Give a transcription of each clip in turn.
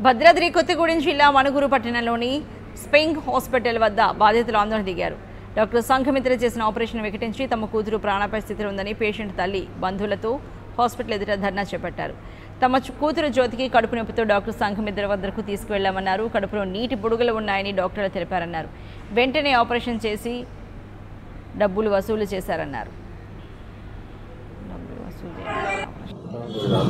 భద్రాద్రి కొత్తగూడెం జిల్లా మణుగురు పట్టణంలోని స్పెయింగ్ హాస్పిటల్ వద్ద బాధితులు ఆందోళన దిగారు డాక్టర్ సంఘమిత్ర చేసిన ఆపరేషన్ వికటించి తమ కూతురు ప్రాణాపాయ స్థితిలో ఉందని పేషెంట్ తల్లి బంధువులతో హాస్పిటల్ ఎదుట ధర్నా చేపట్టారు తమ చు- కూతురు జ్యోతికి కడుపు నొప్పితో డాక్టర్ సంఘమిత్ర వద్దకు తీసుకువెళ్లామన్నారు కడుపులో నీటి బుడుగలు ఉన్నాయని డాక్టర్లు తెలిపారన్నారు వెంటనే ఆపరేషన్ చేసి డబ్బులు వసూలు చేశారన్నారు డబ్బులు వసూలు చేయాలి.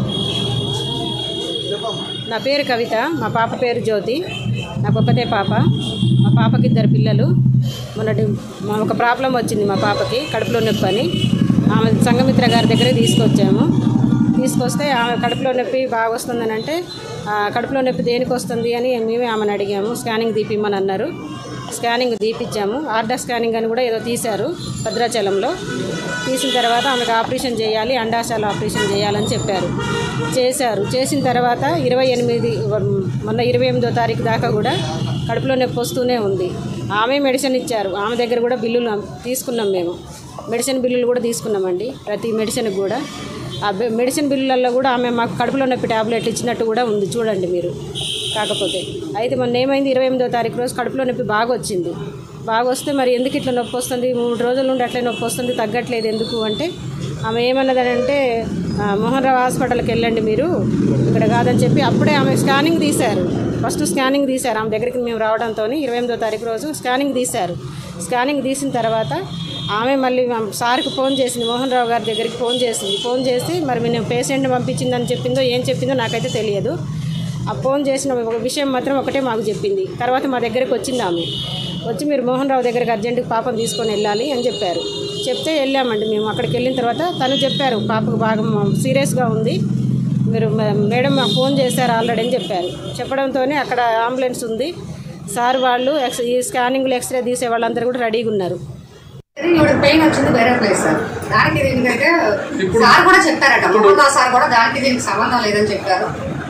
నా పేరు కవిత మా పాప పేరు జ్యోతి నాకు ఒక్కతే పాప మా పాపకి ఇద్దరు పిల్లలు మొన్నటి మా ఒక ప్రాబ్లం వచ్చింది మా పాపకి కడుపులో నొప్పి అని ఆమె సంఘమిత్ర గారి దగ్గర తీసుకొచ్చాము తీసుకొస్తే ఆమె కడుపులో నొప్పి బాగా వస్తుందని అంటే "ఆ, కడుపులో నొప్పి దేనికి వస్తుంది అని మేమే ఆమెను అడిగాము స్కానింగ్ తీపిమ్మని అన్నారు స్కానింగ్ తీపిచ్చాము ఆర్డర్ స్కానింగ్ అని కూడా ఏదో తీశారు భద్రాచలంలో తీసిన తర్వాత ఆమెకు ఆపరేషన్ చేయాలి అండాశాల ఆపరేషన్ చేయాలని చెప్పారు చేశారు చేసిన తర్వాత ఇరవై ఎనిమిది మొన్న ఇరవై ఎనిమిదో తారీఖు దాకా కూడా కడుపులో నొప్పి వస్తూనే ఉంది ఆమె మెడిసిన్ ఇచ్చారు ఆమె దగ్గర కూడా బిల్లులు తీసుకున్నాం మేము మెడిసిన్ బిల్లులు కూడా తీసుకున్నామండి ప్రతి మెడిసిన్కి కూడా ఆ బె- మెడిసిన్ బిల్లులలో కూడా ఆమె మాకు కడుపులో నొప్పి టాబ్లెట్ ఇచ్చినట్టు కూడా ఉంది చూడండి మీరు కాకపోతే అయితే మొన్న ఏమైంది ఇరవై ఎనిమిదో తారీఖు రోజు కడుపులో నొప్పి బాగా వచ్చింది బాగా వస్తే మరి ఎందుకు ఇట్లా నొప్పి వస్తుంది మూడు రోజుల నుండి అట్లే నొప్పి వస్తుంది తగ్గట్లేదు ఎందుకు అంటే ఆమె ఏమన్నదంటే "ఆ, మోహన్ రావు హాస్పిటల్కి వెళ్ళండి మీరు ఇక్కడ కాదని చెప్పి అప్పుడే ఆమె స్కానింగ్ తీశారు ఫస్ట్ స్కానింగ్ తీశారు ఆమె దగ్గరికి మేము రావడంతో ఇరవై ఎనిమిదో తారీఖు రోజు స్కానింగ్ తీశారు స్కానింగ్ తీసిన తర్వాత ఆమె మళ్ళీ మా సార్కి ఫోన్ చేసింది మోహన్ రావు గారి దగ్గరికి ఫోన్ చేసింది ఫోన్ చేసి మరి నేను పేషెంట్ని పంపించిందని చెప్పిందో ఏం చెప్పిందో నాకైతే తెలియదు ఆ ఫోన్ చేసిన ఒక విషయం మాత్రం ఒకటే మాకు చెప్పింది తర్వాత మా దగ్గరికి వచ్చింది ఆమె వచ్చి మీరు మోహన్ రావు దగ్గరికి అర్జెంటుగా పాపను తీసుకొని వెళ్ళాలి అని చెప్పారు చెప్తే వెళ్ళామండి మేము అక్కడికి వెళ్ళిన తర్వాత తను చెప్పారు పాపకు బాగా సీరియస్గా ఉంది మీరు మ- మేడం మాకు ఫోన్ చేశారు ఆల్రెడీ అని చెప్పారు చెప్పడంతోనే అక్కడ అంబులెన్స్ ఉంది సార్ వాళ్ళు ఎక్స్ ఈ స్కానింగ్లు ఎక్స్రే తీసే వాళ్ళందరూ కూడా రెడీగా ఉన్నారు ఈవిడ పెయిన్ వచ్చింది వేరే ప్లేస్ సార్ దానికి దీనికైతే సార్ కూడా చెప్పారట మోహన్ సార్ కూడా దానికి దీనికి సంబంధం లేదని చెప్పారు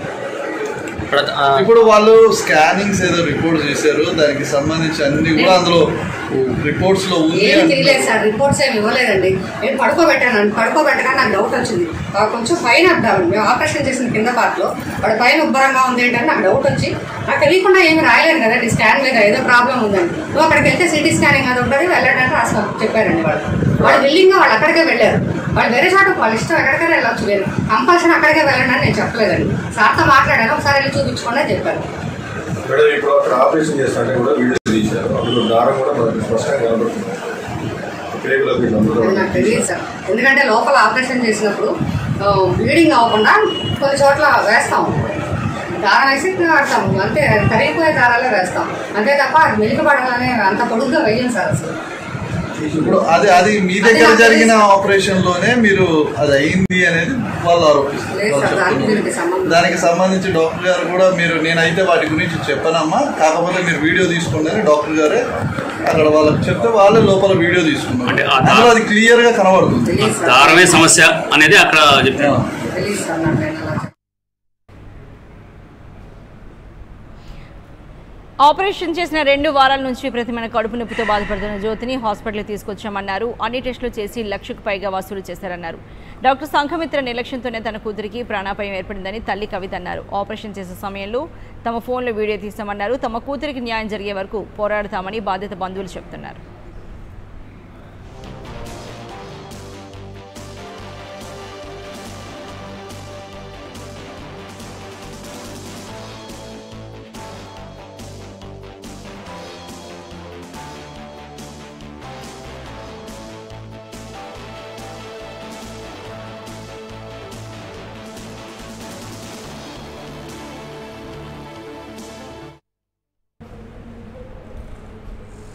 ఇప్పుడు ఆ, ఇప్పుడు వాళ్ళు స్కానింగ్స్ ఏదో రిపోర్ట్ చేశారు దానికి సంబంధించి అన్ని కూడా అందులో రిపోర్ట్స్ లో ఉంది ఏం అంటున్నారు. తెలియలేదు సార్ రిపోర్ట్స్ ఏమి ఇవ్వలేదండి నేను పడుకోబెట్టాను పడుకోబెట్టగా నాకు డౌట్ వచ్చింది ఆ కొంచెం పైన అబ్డాలి మేము ఆపరేషన్ చేసిన కింద పార్ట్లో వాడు పైన ఉబ్బరంగా ఉంది ఏంటంటే నాకు డౌట్ వచ్చి నాకు తెలియకుండా ఏమి రాయలేదు కదండి స్కాన్ మీద ఏదో ప్రాబ్లం ఉందని నువ్వు అక్కడికి వెళ్తే సిటీ స్కానింగ్ అది ఉంటుంది వెళ్ళడానికి రాసిన చెప్పారండి వాళ్ళు వాళ్ళు విల్లింగ్గా వాళ్ళు అక్కడికే వెళ్ళారు వాళ్ళు వేరే చోట వాళ్ళ ఇష్టం ఎక్కడికైనా వెళ్ళొచ్చు వేరు కంపల్సరీ అక్కడికే వెళ్ళండి అని నేను చెప్పలేదండి సార్తో మాట్లాడాను ఒకసారి వెళ్ళి చూపించుకోండి అని చెప్పారు మేడం ఇప్పుడు అక్కడ ఆపరేషన్ చేస్తుంటే కూడా వీడియో తీశారు అప్పుడు దారం కూడా మనకి స్పష్టంగా కనబడుతుంది పేగులకు ఇట్లా అది అందులో నాకు తెలియదు సార్ ఎందుకంటే లోపల ఆపరేషన్ చేసినప్పుడు బ్లీడింగ్ అవ్వకుండా కొన్ని చోట్ల వేస్తాం దారం వేసి ఆడతాం అంతే కరిగిపోయే దారాలే వేస్తాం అంతే తప్ప అది మెలికపడాలని అంత పొడుగ్గా వేయం సార్ అసలు ఇప్పుడు అది అది మీ దగ్గర జరిగిన ఆపరేషన్ లోనే మీరు అది అయింది అనేది వాళ్ళు ఆరోపిస్తారు లేదు వాళ్ళు సార్ దానికి దీనికి చెప్తున్నారు. సంబంధం దానికి సంబంధించి డాక్టర్ గారు కూడా మీరు నేనైతే వాటి గురించి చెప్పనమ్మా కాకపోతే మీరు వీడియో తీసుకున్నారు డాక్టర్ గారే అక్కడ వాళ్ళకి చెప్తే వాళ్ళే లోపల వీడియో తీసుకున్నారు అంటే ఆ అందులో అది క్లియర్ గా కనబడుతుంది తెలియదు సార్ దారమే సమస్య అనేది అక్కడ చెప్పారు తెలియదు సార్ నాకు నేను అలా ఆపరేషన్ చేసిన రెండు వారాల నుంచి ప్రతిమైన కడుపు నొప్పితో బాధపడుతున్న జ్యోతిని హాస్పిటల్ తీసుకొచ్చామన్నారు అన్ని టెస్టులు చేసి లక్షకు పైగా వసూలు చేశారన్నారు డాక్టర్ సంఘమిత్ర నిర్లక్ష్యంతోనే తన కూతురికి ప్రాణాపాయం ఏర్పడిందని తల్లి కవిత అన్నారు ఆపరేషన్ చేసే సమయంలో తమ ఫోన్లో వీడియో తీసామన్నారు తమ కూతురికి న్యాయం జరిగే వరకు పోరాడతామని బాధిత బంధువులు చెప్తున్నారు